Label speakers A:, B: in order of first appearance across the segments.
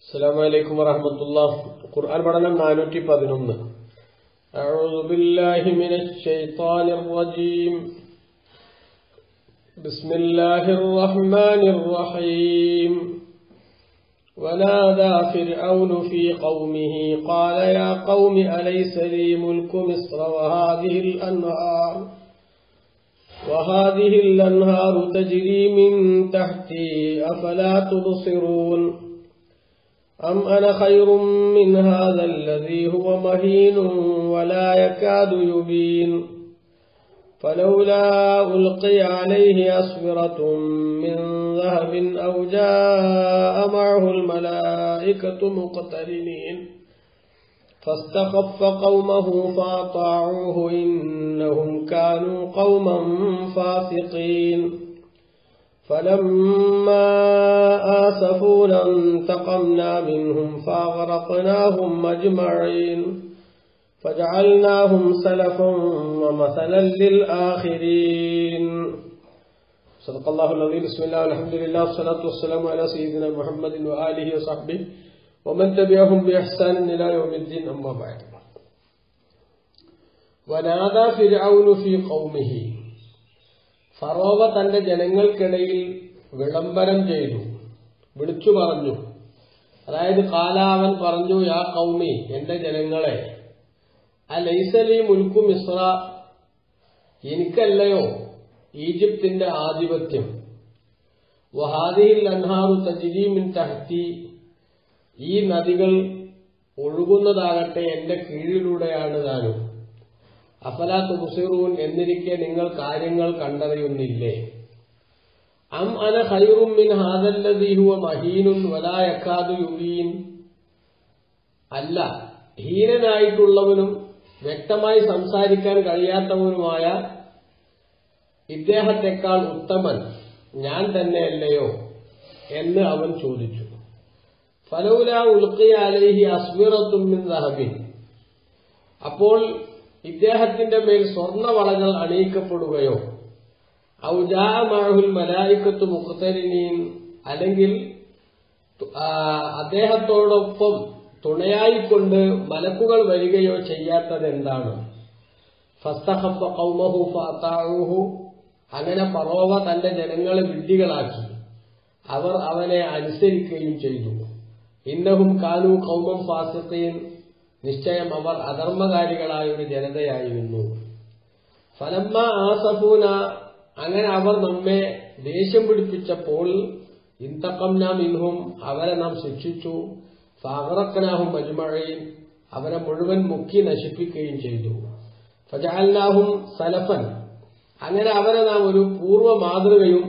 A: السلام عليكم ورحمة الله ഖുർആൻ പഠനം നാനൂറ്റി പതിനൊന്ന് أعوذ بالله من الشيطان الرجيم بسم الله الرحمن الرحيم ونادى فرعون في قومه قال يا قوم أليس لي ملك مصر وهذه الأنهار وهذه الأنهار تجري من تحتي أفلا تبصرون أم أنا خير من هذا الذي هو مهين ولا يكاد يبين فلولا ألقي عليه أسورة من ذهب أو جاء معه الملائكة مقترنين فاستخف قومه فأطاعوه إنهم كانوا قوما فاسقين فلما آسفونا انتقمنا منهم فأغرقناهم أجمعين فجعلناهم سلفا ومثلا للآخرين صدق الله العظيم بسم الله والحمد لله والصلاة والسلام على سيدنا محمد وآله وصحبه ومن تبعهم بإحسان إلى يوم الدين أما بعد ونادى فرعون في قومه ഫറോവ തന്റെ ജനങ്ങൾക്കിടയിൽ വിളംബരം ചെയ്തു വിളിച്ചു പറഞ്ഞു അതായത് കാലാവൻ പറഞ്ഞു യാ കൗമി എന്റെ ജനങ്ങളെ ആ ലൈസലി മുൽക്കു മിശ്ര എനിക്കല്ലയോ ഈജിപ്തിന്റെ ആധിപത്യം വഹാദിയിൽ അൻഹാറു തജിരീമിൻ തഹത്തി ഈ നദികൾ ഒഴുകുന്നതാകട്ടെ എന്റെ കീഴിലൂടെയാണ് താനും അഫലാ തുബുസിറൂൻ എന്നിരിക്കെ നിങ്ങൾ കാര്യങ്ങൾ കണ്ടറിയുന്നില്ലേ അം അന ഖൈറും മിൻ ഹാദല്ലദീ ഹുവ മഹീനുൻ വലാ യക്കാദു യുബീൻ അല്ല ഹീനനായിട്ടുള്ളവനും വ്യക്തമായി സംസാരിക്കാൻ കഴിയാത്തവനുമായ ഇദ്ദേഹത്തെക്കാൾ ഉത്തമൻ ഞാൻ തന്നെയല്ലയോ എന്ന് അവൻ ചോദിച്ചു ഫലൗല ഉൽക്കിയ അലൈഹി അസ്വിറത്തും മിൻ ദഹബിൻ അപ്പോൾ ഇദ്ദേഹത്തിന്റെ മേൽ സ്വർണവളകൾ അണിയിക്കപ്പെടുകയോ ഔജാമാഹുൽ മലായിക്കത്ത് മുഖത്തരിനീൻ അല്ലെങ്കിൽ അദ്ദേഹത്തോടൊപ്പം തുണയായിക്കൊണ്ട് മലക്കുകൾ വരികയോ ചെയ്യാത്തത് എന്താണ് ഫസ്തഹഫ കൗമഹു ഫാത്താഹു അങ്ങനെ പറോവ തന്റെ ജനങ്ങളെ വിഡ്ഢികളാക്കി അവർ അവനെ അനുസരിക്കുകയും ചെയ്തു ഇന്നഹും കാനു കൗമം ഫാസത്തീൻ നിശ്ചയം അവർ അധർമ്മകാരികളായ ഒരു ജനതയായിരുന്നു ഫലമ്മ ആസഫൂന അങ്ങനെ അവർ നമ്മെ ദേഷ്യം പിടിപ്പിച്ചപ്പോൾ ഇന്തക്കംന മിൻഹും അവരെ നാം ശിക്ഷിച്ചു ഫാഹറക്കനാഹും മജുമഴയും അവരെ മുഴുവൻ മുക്കി നശിപ്പിക്കുകയും ചെയ്തു ഫജാൽനാഹും സലഫൻ അങ്ങനെ അവരെ നാം ഒരു പൂർവ്വ മാതൃകയും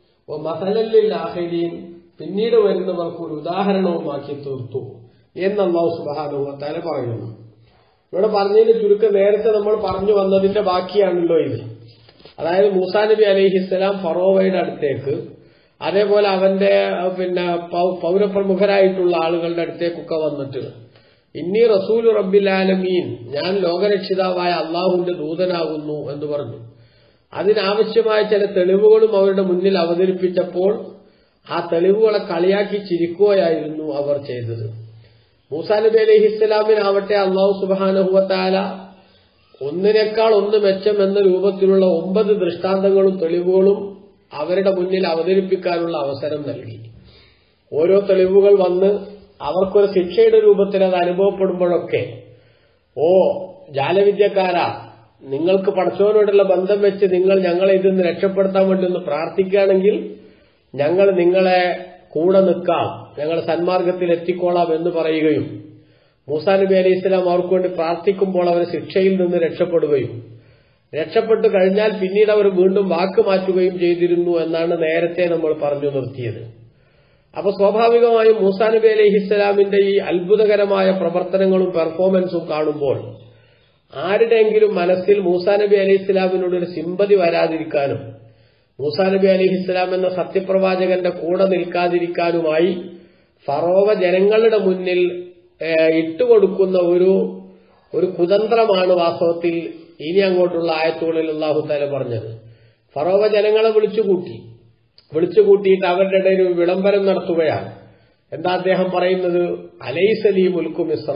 A: മസലല്ലിൽ ആഹരീൻ പിന്നീട് വരുന്നവർക്ക് ഒരു ഉദാഹരണവുമാക്കി തീർത്തു എന്ന് അള്ളാഹു സുബാനുഭവത്താല് പറയുന്നു ഇവിടെ പറഞ്ഞതിന് ചുരുക്കം നേരത്തെ നമ്മൾ പറഞ്ഞു വന്നതിന്റെ ബാക്കിയാണല്ലോ ഇത് അതായത് മൂസാ നബി അലഹിസ്സലാം ഫറോവയുടെ അടുത്തേക്ക് അതേപോലെ അവന്റെ പിന്നെ പൗരപ്രമുഖരായിട്ടുള്ള ആളുകളുടെ അടുത്തേക്കൊക്കെ വന്നിട്ട് ഇന്നി റസൂൽ റബ്ബിലാലമീൻ ഞാൻ ലോകരക്ഷിതാവായ അള്ളാഹുവിന്റെ ദൂതനാകുന്നു എന്ന് പറഞ്ഞു അതിനാവശ്യമായ ചില തെളിവുകളും അവരുടെ മുന്നിൽ അവതരിപ്പിച്ചപ്പോൾ ആ തെളിവുകളെ കളിയാക്കി ചിരിക്കുകയായിരുന്നു അവർ ചെയ്തത് മൂസാ നബി അലൈഹി ഇസ്ലാമിനാവട്ടെ അള്ളാഹു സുബാനഹുവത്താല ഒന്നിനേക്കാൾ ഒന്ന് മെച്ചം എന്ന രൂപത്തിലുള്ള ഒമ്പത് ദൃഷ്ടാന്തങ്ങളും തെളിവുകളും അവരുടെ മുന്നിൽ അവതരിപ്പിക്കാനുള്ള അവസരം നൽകി ഓരോ തെളിവുകൾ വന്ന് അവർക്കൊരു ശിക്ഷയുടെ രൂപത്തിൽ അത് അനുഭവപ്പെടുമ്പോഴൊക്കെ ഓ ജാലവിദ്യക്കാരാ നിങ്ങൾക്ക് പടച്ചവനോടുള്ള ബന്ധം വെച്ച് നിങ്ങൾ ഞങ്ങളെ ഇതിൽ നിന്ന് രക്ഷപ്പെടുത്താൻ വേണ്ടി ഒന്ന് പ്രാർത്ഥിക്കുകയാണെങ്കിൽ ഞങ്ങൾ നിങ്ങളെ കൂടെ നിൽക്കാം ഞങ്ങൾ സന്മാർഗത്തിൽ എത്തിക്കോളാം എന്ന് പറയുകയും മൂസാ നബി അലൈഹി ഇസ്ലാം അവർക്ക് വേണ്ടി പ്രാർത്ഥിക്കുമ്പോൾ അവർ ശിക്ഷയിൽ നിന്ന് രക്ഷപ്പെടുകയും രക്ഷപ്പെട്ടു കഴിഞ്ഞാൽ പിന്നീട് അവർ വീണ്ടും വാക്ക് മാറ്റുകയും ചെയ്തിരുന്നു എന്നാണ് നേരത്തെ നമ്മൾ പറഞ്ഞു നിർത്തിയത് അപ്പൊ സ്വാഭാവികമായും മൂസാ നബി അലൈഹി ഇസ്ലാമിന്റെ ഈ അത്ഭുതകരമായ പ്രവർത്തനങ്ങളും പെർഫോമൻസും കാണുമ്പോൾ ആരുടെയെങ്കിലും മനസ്സിൽ മൂസാ നബി അലൈഹി ഇസ്ലാമിനോട് ഒരു സിമ്പതി വരാതിരിക്കാനും മൂസാ നബി അലിഹി ഇസ്ലാം എന്ന സത്യപ്രവാചകന്റെ കൂടെ നിൽക്കാതിരിക്കാനുമായി ഫറോവ ജനങ്ങളുടെ മുന്നിൽ ഇട്ടുകൊടുക്കുന്ന ഒരു ഒരു കുതന്ത്രമാണ് വാസ്തവത്തിൽ ഇനി അങ്ങോട്ടുള്ള ആയത്തുകളിൽ അള്ളാഹു താല പറഞ്ഞത് ഫറോവ ജനങ്ങളെ വിളിച്ചുകൂട്ടി വിളിച്ചുകൂട്ടിയിട്ട് അവരുടെ ഇടയിൽ ഒരു വിളംബരം നടത്തുകയാണ് എന്താ അദ്ദേഹം പറയുന്നത് അലൈസലി മുൽക്കു മിസ്ര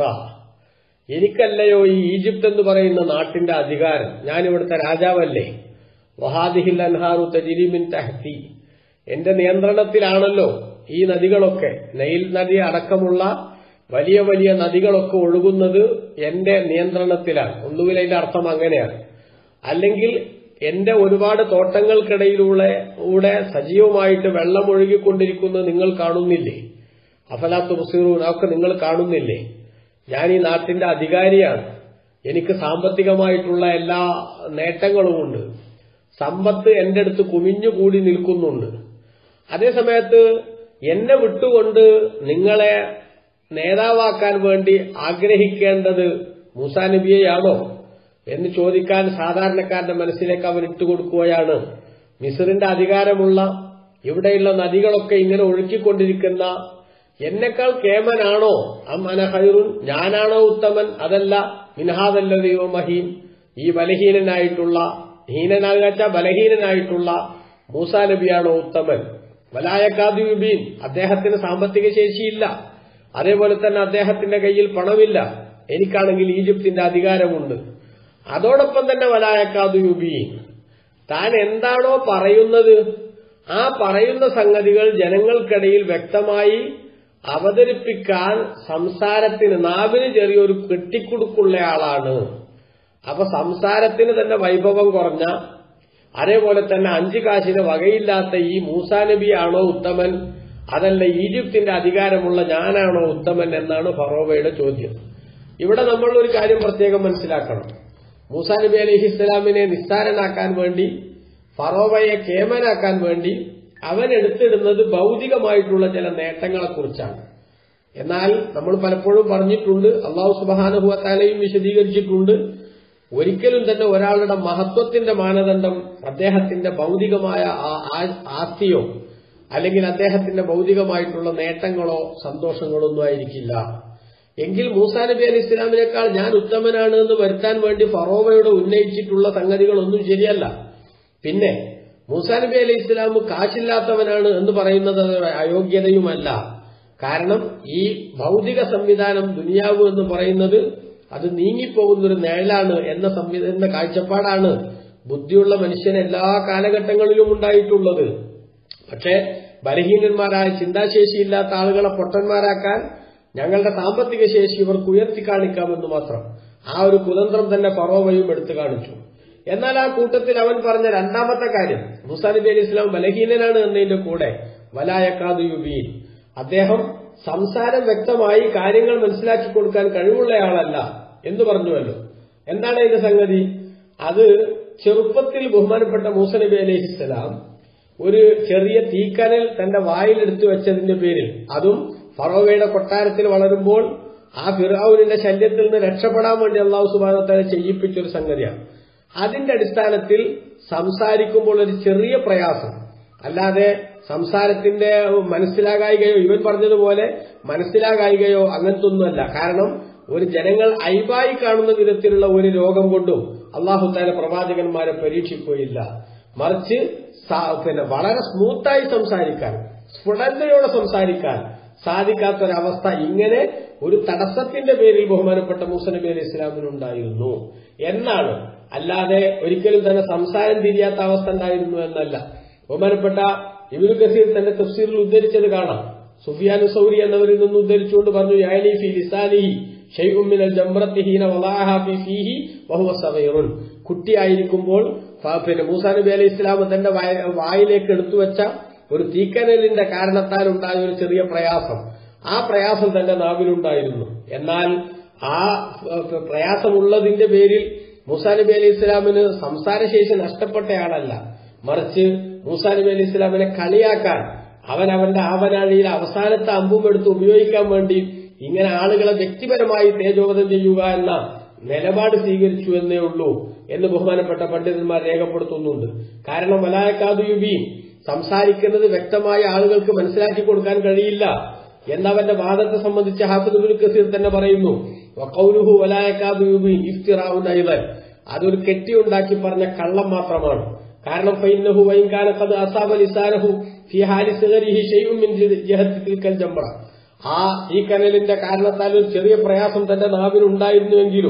A: എനിക്കല്ലയോ ഈ ഈജിപ്ത് എന്ന് പറയുന്ന നാട്ടിന്റെ അധികാരം ഞാൻ ഇവിടുത്തെ രാജാവല്ലേ വഹാദിഹിൽ അൻഹാറു തജിരിമിൻ തഹത്തി എന്റെ നിയന്ത്രണത്തിലാണല്ലോ ഈ നദികളൊക്കെ നൈൽ നദി അടക്കമുള്ള വലിയ വലിയ നദികളൊക്കെ ഒഴുകുന്നത് എന്റെ നിയന്ത്രണത്തിലാണ് ഒന്നുകിൽ അതിന്റെ അർത്ഥം അങ്ങനെയാണ് അല്ലെങ്കിൽ എന്റെ ഒരുപാട് തോട്ടങ്ങൾക്കിടയിലൂടെ കൂടെ സജീവമായിട്ട് വെള്ളം ഒഴുകിക്കൊണ്ടിരിക്കുന്നത് നിങ്ങൾ കാണുന്നില്ലേ അഫലാത്ത് മുസീറൂൻ അതൊക്കെ നിങ്ങൾ കാണുന്നില്ലേ ഞാൻ ഈ നാട്ടിന്റെ അധികാരിയാണ് എനിക്ക് സാമ്പത്തികമായിട്ടുള്ള എല്ലാ നേട്ടങ്ങളുമുണ്ട് സമ്പത്ത് എന്റെ അടുത്ത് കുമിഞ്ഞുകൂടി നിൽക്കുന്നുണ്ട് അതേസമയത്ത് എന്നെ വിട്ടുകൊണ്ട് നിങ്ങളെ നേതാവാക്കാൻ വേണ്ടി ആഗ്രഹിക്കേണ്ടത് മൂസാ നബിയെയാണോ എന്ന് ചോദിക്കാൻ സാധാരണക്കാരന്റെ മനസ്സിലേക്ക് അവൻ ഇട്ടുകൊടുക്കുകയാണ് മിസറിന്റെ അധികാരമുള്ള ഇവിടെയുള്ള നദികളൊക്കെ ഇങ്ങനെ ഒഴുക്കിക്കൊണ്ടിരിക്കുന്ന എന്നെക്കാൾ കേമനാണോ അം അന ഹൈറുൻ ഞാനാണോ ഉത്തമൻ അതല്ല മിൻഹാദല്ല ദൈവമഹീൻ ഈ ബലഹീനനായിട്ടുള്ള ഹീനനാകാച്ച ബലഹീനനായിട്ടുള്ള മൂസാ നബിയാണോ ഉത്തമൻ വലായക്കാദിബീൻ അദ്ദേഹത്തിന് സാമ്പത്തിക ശേഷിയില്ല അതേപോലെ തന്നെ അദ്ദേഹത്തിന്റെ കയ്യിൽ പണമില്ല എനിക്കാണെങ്കിൽ ഈജിപ്തിന്റെ അധികാരമുണ്ട് അതോടൊപ്പം തന്നെ വലായക്കാദിബീൻ താൻ എന്താണോ പറയുന്നത് ആ പറയുന്ന സംഗതികൾ ജനങ്ങൾക്കിടയിൽ വ്യക്തമായി അവതരിപ്പിക്കാൻ സംസാരത്തിന് നാവിന് ചെറിയൊരു കെട്ടിക്കുടുക്കുള്ള ആളാണ് അപ്പൊ സംസാരത്തിന് തന്നെ വൈഭവം കുറഞ്ഞ അതേപോലെ തന്നെ അഞ്ചു കാശിന് വകയില്ലാത്ത ഈ മൂസാ നബിയാണോ ഉത്തമൻ അതല്ല ഈജിപ്തിന്റെ അധികാരമുള്ള ഞാനാണോ ഉത്തമൻ എന്നാണ് ഫറോവയുടെ ചോദ്യം ഇവിടെ നമ്മൾ ഒരു കാര്യം പ്രത്യേകം മനസ്സിലാക്കണം മൂസാ നബി അലഹി ഇസ്ലാമിനെ നിസ്സാരനാക്കാൻ വേണ്ടി ഫറോവയെ കേമനാക്കാൻ വേണ്ടി അവൻ എടുത്തിടുന്നത് ഭൗതികമായിട്ടുള്ള ചില നേട്ടങ്ങളെക്കുറിച്ചാണ് എന്നാൽ നമ്മൾ പലപ്പോഴും പറഞ്ഞിട്ടുണ്ട് അള്ളാഹു സുബാനുഭവത്താലെയും വിശദീകരിച്ചിട്ടുണ്ട് ഒരിക്കലും തന്നെ ഒരാളുടെ മഹത്വത്തിന്റെ മാനദണ്ഡം അദ്ദേഹത്തിന്റെ ഭൗതികമായ ആസ്തിയോ അല്ലെങ്കിൽ അദ്ദേഹത്തിന്റെ ഭൗതികമായിട്ടുള്ള നേട്ടങ്ങളോ സന്തോഷങ്ങളോ ഒന്നും ആയിരിക്കില്ല എങ്കിൽ മൂസാ നബി അലി ഇസ്ലാമിനേക്കാൾ ഞാൻ ഉത്തമനാണ് എന്ന് വരുത്താൻ വേണ്ടി ഫറോവയുടെ ഉന്നയിച്ചിട്ടുള്ള സംഗതികളൊന്നും ശരിയല്ല പിന്നെ മൂസാ നബി അലി ഇസ്ലാം കാശില്ലാത്തവനാണ് എന്ന് പറയുന്നത് അയോഗ്യതയുമല്ല കാരണം ഈ ഭൗതിക സംവിധാനം ദുനിയാവ് എന്ന് പറയുന്നത് അത് നീങ്ങിപ്പോകുന്നൊരു നിഴലാണ് എന്ന സംവിധാന എന്ന കാഴ്ചപ്പാടാണ് ബുദ്ധിയുള്ള മനുഷ്യൻ എല്ലാ കാലഘട്ടങ്ങളിലും ഉണ്ടായിട്ടുള്ളത് പക്ഷേ ബലഹീനന്മാരായ ചിന്താശേഷിയില്ലാത്ത ആളുകളെ പൊട്ടന്മാരാക്കാൻ ഞങ്ങളുടെ സാമ്പത്തിക ശേഷി ഇവർക്ക് ഉയർത്തി കാണിക്കാമെന്ന് മാത്രം ആ ഒരു കുതന്ത്രം തന്നെ ഫറോവയും എടുത്തു കാണിച്ചു എന്നാൽ ആ കൂട്ടത്തിൽ അവൻ പറഞ്ഞ രണ്ടാമത്തെ കാര്യം മുസാ നബി അലി ഇസ്ലാം ബലഹീനനാണ് എന്നതിന്റെ കൂടെ വലായക്കാതു യുബീൻ അദ്ദേഹം സംസാരം വ്യക്തമായി കാര്യങ്ങൾ മനസ്സിലാക്കി കൊടുക്കാൻ കഴിവുള്ളയാളല്ല എന്ന് പറഞ്ഞുവല്ലോ എന്താണ് അതിന്റെ സംഗതി അത് ചെറുപ്പത്തിൽ ബഹുമാനപ്പെട്ട മൂസ നബി അലഹിസ്സലാം ഒരു ചെറിയ തീക്കനൽ തന്റെ വായിലെടുത്തു വെച്ചതിന്റെ പേരിൽ അതും ഫറോവയുടെ കൊട്ടാരത്തിൽ വളരുമ്പോൾ ആ ഫിറാവുവിന്റെ ശല്യത്തിൽ നിന്ന് രക്ഷപ്പെടാൻ വേണ്ടി അള്ളാഹു സുബാനത്തെ ചെയ്യിപ്പിച്ചൊരു സംഗതിയാണ് അതിന്റെ അടിസ്ഥാനത്തിൽ സംസാരിക്കുമ്പോൾ ഒരു ചെറിയ പ്രയാസം അല്ലാതെ സംസാരത്തിന്റെ മനസ്സിലാകായികയോ ഇവൻ പറഞ്ഞതുപോലെ മനസ്സിലാകായികയോ അങ്ങനത്തെ ഒന്നുമല്ല കാരണം ഒരു ജനങ്ങൾ അയിബായി കാണുന്ന വിധത്തിലുള്ള ഒരു രോഗം കൊണ്ടും അള്ളാഹു താല പ്രവാചകന്മാരെ പരീക്ഷിക്കുകയില്ല മറിച്ച് പിന്നെ വളരെ സ്മൂത്തായി സംസാരിക്കാൻ സ്ഫുടതയോടെ സംസാരിക്കാൻ സാധിക്കാത്തൊരവസ്ഥ ഇങ്ങനെ ഒരു തടസ്സത്തിന്റെ പേരിൽ ബഹുമാനപ്പെട്ട മൂസ നബി അലൈഹി ഇസ്ലാമിനുണ്ടായിരുന്നു എന്നാണ് അല്ലാതെ ഒരിക്കലും തന്നെ സംസാരം തിരിയാത്ത അവസ്ഥ ഉണ്ടായിരുന്നു എന്നല്ല ബഹുമാനപ്പെട്ട ഇബിനു കസീർ തന്റെ തഫ്സീറിൽ ഉദ്ധരിച്ചത് കാണാം സുഫിയാൻ സൗരി എന്നവരിൽ നിന്ന് ഉദ്ധരിച്ചുകൊണ്ട് പറഞ്ഞു യാനി ഫി ലിസാനിഹി ഷൈഉം മിനൽ ജംറത്തി ഹീന വലാഹ ഫി ഫീഹി വഹുവ സഗീറുൻ കുട്ടിയായിരിക്കുമ്പോൾ പിന്നെ മൂസാ നബി അലൈഹി ഇസ്ലാം തന്റെ വായിലേക്ക് എടുത്തു വെച്ച ഒരു തീക്കനലിന്റെ കാരണത്താൽ ഉണ്ടായ ഒരു ചെറിയ പ്രയാസം ആ പ്രയാസം തന്റെ നാവിലുണ്ടായിരുന്നു എന്നാൽ ആ പ്രയാസമുള്ളതിന്റെ പേരിൽ മൂസാ നബി അലൈഹി ഇസ്ലാമിന് സംസാരശേഷി നഷ്ടപ്പെട്ടയാളല്ല മറിച്ച് മൂസാ നബി അലൈഹി ഇസ്ലാമിനെ കളിയാക്കാൻ അവൻ അവന്റെ ആവനാഴിയിൽ അവസാനത്തെ അമ്പും എടുത്ത് ഉപയോഗിക്കാൻ വേണ്ടി ഇങ്ങനെ ആളുകളെ വ്യക്തിപരമായി തേജോവധം ചെയ്യുക എന്ന നിലപാട് സ്വീകരിച്ചു എന്നേ ഉള്ളൂ എന്ന് ബഹുമാനപ്പെട്ട പണ്ഡിതന്മാർ രേഖപ്പെടുത്തുന്നുണ്ട് കാരണം വലായക്കാതുയുബീൻ സംസാരിക്കുന്നത് വ്യക്തമായ ആളുകൾക്ക് മനസ്സിലാക്കി കൊടുക്കാൻ കഴിയില്ല എന്നവന്റെ വാദത്തെ സംബന്ധിച്ച് ഹാഫിദുൽ കസീർ തന്നെ പറയുന്നു വക്കൗലുഹു വലായക്കാതുയുബീൻ ഇഫ്തിറാവുൻ ഐതൻ അതൊരു കെട്ടിയുണ്ടാക്കി പറഞ്ഞ കള്ളം മാത്രമാണ് കാരണം ഫൈനഹു വൈകാലക്കത് അസാബ ലിസാനഹു ഫി ഹാലി സിഗരിഹി ഷൈഉം മിൻ ജഹത്തി തിൽക്കൽ ജംറ ആ ഈ കനലിന്റെ കാരണത്താൽ ഒരു ചെറിയ പ്രയാസം തന്റെ നാവിനുണ്ടായിരുന്നുവെങ്കിലും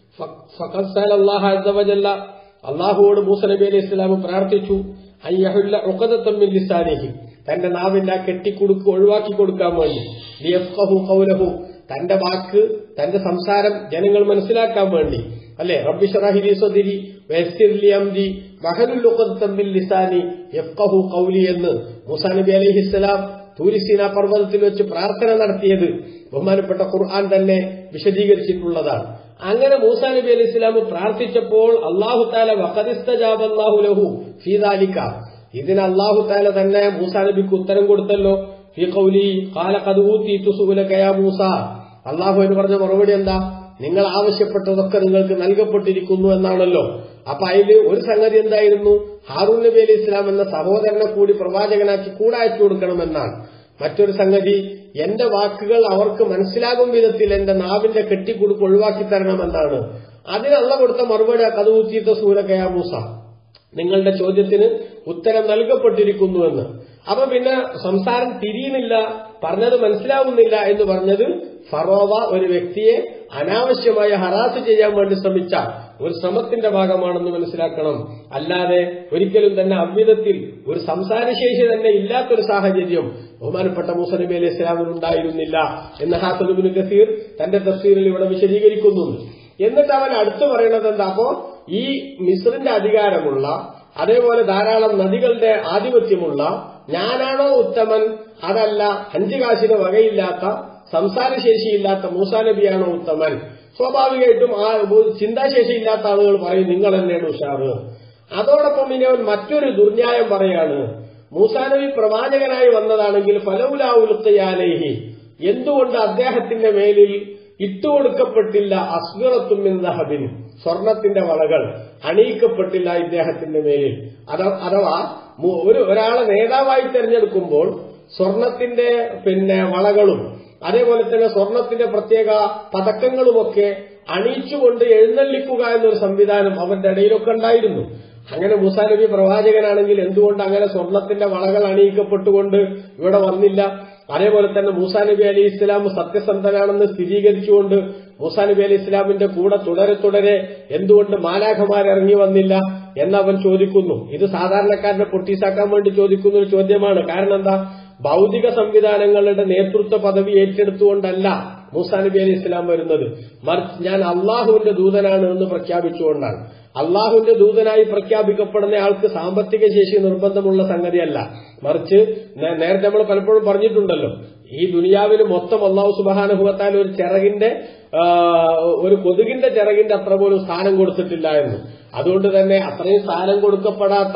A: അള്ളാഹല്ല അള്ളാഹുവോട് മൂസ നബി അലൈഹി ഇസ്ലാം പ്രാർത്ഥിച്ചു അയ്യഹുല്ല ഉഖദത്തമ്മിൻ ലിസാനിഹി തന്റെ നാവിന്റെ ആ കെട്ടിക്കൊടുക്ക് ഒഴിവാക്കി കൊടുക്കാൻ വേണ്ടി ലിയഫ്ഖഹു ഖൗലഹു തന്റെ വാക്ക് തന്റെ സംസാരം ജനങ്ങൾ മനസ്സിലാക്കാൻ വേണ്ടി അല്ലെ റബ്ബിഷറഹിലി സ്വദിരി വയസ്സിർലി അംരി മഹലുൽ ഉഖദത്തമ്മിൻ ലിസാനി യഫ്ഖഹു ഖൗലി എന്ന് മൂസാ നബി അലൈഹിസ്സലാം തൂരിസീന പർവ്വതത്തിൽ വെച്ച് പ്രാർത്ഥന നടത്തിയത് ബഹുമാനപ്പെട്ട ഖുർആൻ തന്നെ വിശദീകരിച്ചിട്ടുള്ളതാണ് അങ്ങനെ മൂസാ നബി അലൈഹി ഇസ്ലാം പ്രാർത്ഥിച്ചപ്പോൾ അള്ളാഹു താല വഖദിസ്തജാബല്ലാഹു ലഹു ഫീദാലിക്ക ഇതിന് അള്ളാഹു താല തന്നെ മൂസാ നബിക്ക് ഉത്തരം കൊടുത്തല്ലോ ഫീ ഖൗലി ഖാല ഖദ് ഊതീതു സുഅലക യാ മൂസ അള്ളാഹു എന്ന് പറഞ്ഞ മറുപടി എന്താ നിങ്ങൾ ആവശ്യപ്പെട്ടതൊക്കെ നിങ്ങൾക്ക് നൽകപ്പെട്ടിരിക്കുന്നു എന്നാണല്ലോ അപ്പൊ അതില് ഒരു സംഗതി എന്തായിരുന്നു ഹാറൂൻ നബി അലി ഇസ്ലാം എന്ന സഹോദരനെ കൂടി പ്രവാചകനാക്കി കൂടെ അയച്ചു കൊടുക്കണമെന്നാണ് മറ്റൊരു സംഗതി എന്റെ വാക്കുകൾ അവർക്ക് മനസ്സിലാകും വിധത്തിൽ എന്റെ നാവിന്റെ കെട്ടിക്കുടുക്ക് ഒഴിവാക്കി തരണമെന്നാണ് അതിനുള്ള കൊടുത്ത മറുപടി കഥൂത്തീത്ത സൂരകയാ മൂസ നിങ്ങളുടെ ചോദ്യത്തിന് ഉത്തരം നൽകപ്പെട്ടിരിക്കുന്നുവെന്ന് അപ്പൊ പിന്നെ സംസാരം തിരിയുന്നില്ല പറഞ്ഞത് മനസ്സിലാവുന്നില്ല എന്ന് പറഞ്ഞത് ഫറോവ ഒരു വ്യക്തിയെ അനാവശ്യമായി ഹറാസ് ചെയ്യാൻ വേണ്ടി ശ്രമിച്ച ഒരു ശ്രമത്തിന്റെ ഭാഗമാണെന്ന് മനസ്സിലാക്കണം അല്ലാതെ ഒരിക്കലും തന്നെ അவ்விധത്തിൽ ഒരു സംസാരശേഷി തന്നെ ഇല്ലാത്തൊരു സാഹചര്യം ബഹുമാനപ്പെട്ട മൂസ നബി അലൈഹി ഇസ്ലാമിന് ഉണ്ടായിരുന്നില്ല എന്ന് ഹാസനുബിൻ കസീർ തന്റെ തഫ്സീറിൽ ഇവിടെ വിശദീകരിക്കുന്നുണ്ട് എന്നിട്ട് അവൻ അടുത്തു പറയുന്നത് എന്താ അപ്പോ ഈ മിസ്രിന്റെ അധികാരമുള്ള അതേപോലെ ധാരാളം നദികളുടെ ആധിപത്യമുള്ള ഞാനാണോ ഉത്തമൻ അതല്ല അഞ്ചു കാശിന് വകയില്ലാത്ത സംസാരശേഷിയില്ലാത്ത മൂസാ നബിയാണോ ഉത്തമൻ സ്വാഭാവികമായിട്ടും ആ ചിന്താശേഷിയില്ലാത്ത ആളുകൾ പറയും നിങ്ങൾ തന്നെയാണ് ഉഷാറ് അതോടൊപ്പം ഇനി അവൻ മറ്റൊരു ദുർന്യായം പറയാണ് മൂസാ നബി പ്രവാചകനായി വന്നതാണെങ്കിൽ ഫലവുലാവുലുത്തയാലേഹി എന്തുകൊണ്ട് അദ്ദേഹത്തിന്റെ മേലിൽ ഇട്ടുകൊടുക്കപ്പെട്ടില്ല അസ്ഗറത്തുമിൻ ദഹബിൻ സ്വർണത്തിന്റെ വളകൾ അണിയിക്കപ്പെട്ടില്ല ഇദ്ദേഹത്തിന്റെ മേലിൽ അഥവാ ഒരു ഒരാളെ നേതാവായി തെരഞ്ഞെടുക്കുമ്പോൾ സ്വർണത്തിന്റെ പിന്നെ വളകളും അതേപോലെ തന്നെ സ്വർണത്തിന്റെ പ്രത്യേക പതക്കങ്ങളുമൊക്കെ അണിയിച്ചുകൊണ്ട് എഴുന്നള്ളിക്കുക എന്നൊരു സംവിധാനം അവന്റെ ഇടയിലൊക്കെ ഉണ്ടായിരുന്നു അങ്ങനെ മൂസാ നബി പ്രവാചകനാണെങ്കിൽ എന്തുകൊണ്ട് അങ്ങനെ സ്വർണത്തിന്റെ വളകൾ അണിയിക്കപ്പെട്ടുകൊണ്ട് ഇവിടെ വന്നില്ല അതേപോലെ തന്നെ മൂസാ നബി അലി ഇസ്ലാം സത്യസന്ധനാണെന്ന് സ്ഥിരീകരിച്ചുകൊണ്ട് മൂസാ നബി അലി ഇസ്ലാമിന്റെ കൂടെ തുടരെ തുടരെ എന്തുകൊണ്ട് മാലാഖമാർ ഇറങ്ങി വന്നില്ല എന്നവൻ ചോദിക്കുന്നു ഇത് സാധാരണക്കാരനെ പൊട്ടീസാക്കാൻ വേണ്ടി ചോദിക്കുന്ന ഒരു ചോദ്യമാണ് കാരണം എന്താ ഭൗതിക സംവിധാനങ്ങളുടെ നേതൃത്വ പദവി ഏറ്റെടുത്തുകൊണ്ടല്ല മൂസാ നബി അലി ഇസ്ലാം വരുന്നത് മറിച്ച് ഞാൻ അള്ളാഹുവിന്റെ ദൂതനാണ് എന്ന് പ്രഖ്യാപിച്ചുകൊണ്ടാണ് അള്ളാഹുവിന്റെ ദൂതനായി പ്രഖ്യാപിക്കപ്പെടുന്ന ആൾക്ക് സാമ്പത്തിക ശേഷി നിർബന്ധമുള്ള സംഗതിയല്ല മറിച്ച് നേരത്തെ നമ്മൾ പലപ്പോഴും പറഞ്ഞിട്ടുണ്ടല്ലോ ഈ ദുനിയാവിൽ മൊത്തം അള്ളാഹു സുബാനുഭവത്താൽ ഒരു ചിറകിന്റെ ഒരു കൊതുകിന്റെ ചിറകിന്റെ അത്ര പോലും സ്ഥാനം കൊടുത്തിട്ടില്ല എന്ന് അതുകൊണ്ട് തന്നെ അത്രയും സ്ഥാനം കൊടുക്കപ്പെടാത്ത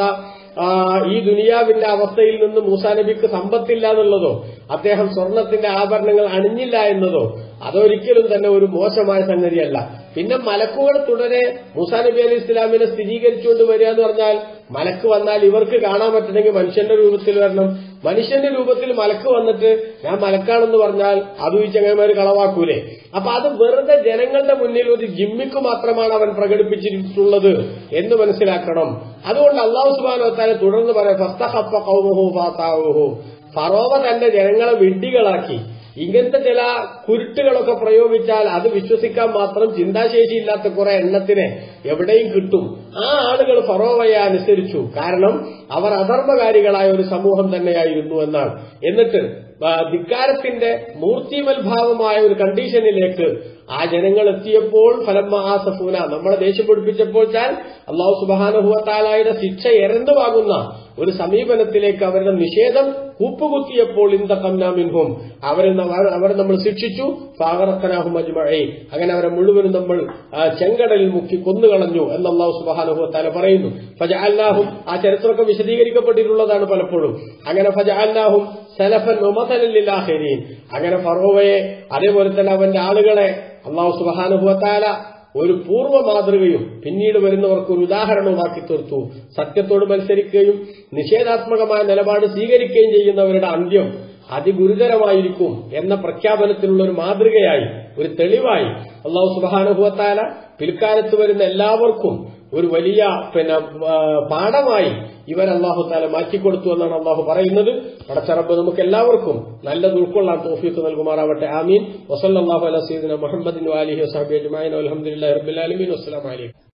A: ഈ ദുനിയാവിന്റെ അവസ്ഥയിൽ നിന്ന് മൂസാ നബിക്ക് സമ്പത്തില്ല എന്നുള്ളതോ അദ്ദേഹം സ്വർണത്തിന്റെ ആഭരണങ്ങൾ അണിഞ്ഞില്ല എന്നതോ അതൊരിക്കലും തന്നെ ഒരു മോശമായ സംഗതിയല്ല പിന്നെ മലക്കുകൾ തുടരെ മൂസാ നബി അലി ഇസ്ലാമിനെ സ്ഥിരീകരിച്ചുകൊണ്ട് വരിക എന്ന് പറഞ്ഞാൽ മലക്ക് വന്നാൽ ഇവർക്ക് കാണാൻ പറ്റണമെങ്കിൽ മനുഷ്യന്റെ രൂപത്തിൽ വരണം മനുഷ്യന്റെ രൂപത്തിൽ മലക്ക് വന്നിട്ട് ഞാൻ മലക്കാണെന്ന് പറഞ്ഞാൽ അതും ഈ ചങ്ങന്മാർ കളവാക്കൂലേ അപ്പൊ അത് വെറുതെ ജനങ്ങളുടെ മുന്നിൽ ഒരു ജിമ്മിക്ക് മാത്രമാണ് അവൻ പ്രകടിപ്പിച്ചിട്ടുള്ളത് എന്ന് മനസ്സിലാക്കണം അതുകൊണ്ട് അള്ളാഹു സുബാനോത്താലെ തുടർന്ന് പറയാം ഫസ്തഹപ്പ കൗമുഹു ഫാത്താവുഹു ഫറോവ തന്റെ ജനങ്ങളെ വിഡ്ഢികളാക്കി ഇങ്ങനത്തെ ചില കുരുട്ടുകളൊക്കെ പ്രയോഗിച്ചാൽ അത് വിശ്വസിക്കാൻ മാത്രം ചിന്താശേഷിയില്ലാത്ത കുറെ എണ്ണത്തിനെ എവിടെയും കിട്ടും ആ ആളുകൾ ഫറോവയെ അനുസരിച്ചു കാരണം അവർ അധർമ്മകാരികളായ ഒരു സമൂഹം തന്നെയായിരുന്നു എന്നാണ് എന്നിട്ട് ധിക്കാരത്തിന്റെ മൂർത്തിമൽഭാവമായ ഒരു കണ്ടീഷനിലേക്ക് ആ ജനങ്ങൾ എത്തിയപ്പോൾ ഫലം മഹാസഫൂന നമ്മളെ ദേഷ്യം പിടിപ്പിച്ചപ്പോൾ ചാൽ അള്ളാഹു സുബാനുഭവത്താലായുടെ ശിക്ഷ എരണ്ടുവാകുന്ന ഒരു സമീപനത്തിലേക്ക് അവരുടെ നിഷേധം കൂപ്പുകുത്തിയപ്പോൾ ഇന്ത കംനാമിൻഹും അവരെ അവരെ നമ്മൾ ശിക്ഷിച്ചു ഫാഗറക്കനാഹും അജ്മഴേ അങ്ങനെ അവരെ മുഴുവനും നമ്മൾ ചെങ്കടലിൽ മുക്കി കൊന്നുകളഞ്ഞു എന്ന് അള്ളാഹു സുബാനുഭവത്താല പറയുന്നു ഫജാൽനാഹും ആ ചരിത്രമൊക്കെ വിശദീകരിക്കപ്പെട്ടിട്ടുള്ളതാണ് പലപ്പോഴും അങ്ങനെ ഫജാൽനാഹും സലഫൻ ഒമതലില്ലാഹരീൻ അങ്ങനെ ഫറോവയെ അതേപോലെ തന്നെ അവന്റെ ആളുകളെ അള്ളാഹു സുബാനുഭവത്താല ഒരു പൂർവ്വ മാതൃകയും പിന്നീട് വരുന്നവർക്ക് ഒരു ഉദാഹരണവുമാക്കി തീർത്തു സത്യത്തോട് മത്സരിക്കുകയും നിഷേധാത്മകമായ നിലപാട് സ്വീകരിക്കുകയും ചെയ്യുന്നവരുടെ അന്ത്യം അതിഗുരുതരമായിരിക്കും എന്ന പ്രഖ്യാപനത്തിനുള്ള ഒരു മാതൃകയായി ഒരു തെളിവായി അള്ളാഹു സുബാനുഭവത്താല പിൽക്കാലത്ത് വരുന്ന എല്ലാവർക്കും ഒരു വലിയ പിന്നെ ആ, പാഠമായി ഇവർ അള്ളാഹു താല മാറ്റിക്കൊടുത്തു എന്നാണ് അള്ളാഹു പറയുന്നത് പടച്ചറബ് നമുക്ക് എല്ലാവർക്കും നല്ലത് ഉൾക്കൊള്ളാൻ തോഫീക്ക് നൽകുമാറാവട്ടെ ആമീൻ വസല്ലാഹു അല സീദിന മുഹമ്മദിൻ വാലിഹി വസാബി അജ്മാൻ അലഹമുല്ലാ റബ്ബുലാലമീൻ വസ്സലാം അലൈക്കും